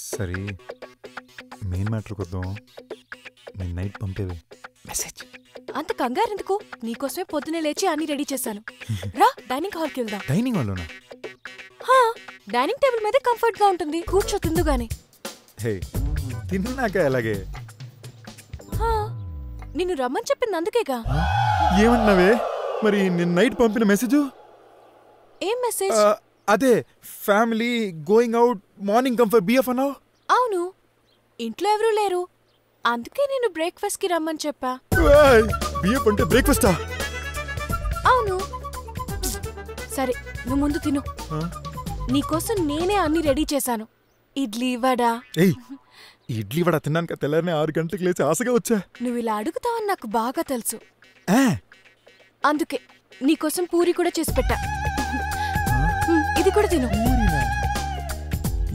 సరే మెయిన్ మ్యాటర్కి వద్దాం నేను నైట్ పంపేవి మెసేజ్ అంత కంగారు ఎందుకు నీకోసమే పొద్దునే లేచి అన్ని రెడీ చేశాను రా డైనింగ్ హాల్కి వెళ్దాం డైనింగ్ హాల్లోనా హా డైనింగ్ టేబుల్ మీద కంఫర్ట్ గా ఉంటుంది కూర్చో తిందుగానే హే తిన్నాక ఎలాగే హా నిన్ను రమ్మని చెప్పింది అందుకేగా ఏమన్నావే మరి నేను నైట్ పంపిన మెసేజ్ ఏం మెసేజ్ అదే ఫ్యామిలీ గోయింగ్ అవుట్ మార్నింగ్ కంఫర్ బిఎఫ్ అన్నావు అవును ఇంట్లో ఎవరూ లేరు అందుకే నేను బ్రేక్ఫాస్ట్ కి రమ్మని చెప్పా బిఎఫ్ అంటే బ్రేక్ఫాస్టా అవును సరే నువ్వు ముందు తిను నీకోసం నేనే అన్ని రెడీ చేశాను ఇడ్లీ వడ ఏయ్ ఈ ఇడ్లీ వడ తిన్నాక తెల్లారినే ఆరు గంటలకు లేచి ఆశగా వచ్చా నువ్వు ఇలా అడుగుతావని నాకు బాగా తెలుసు ఆ, అందుకే నీకోసం పూరి కూడా చేసి పెట్టా హ్మ్, ఇది కూడా తిను పూరీనా?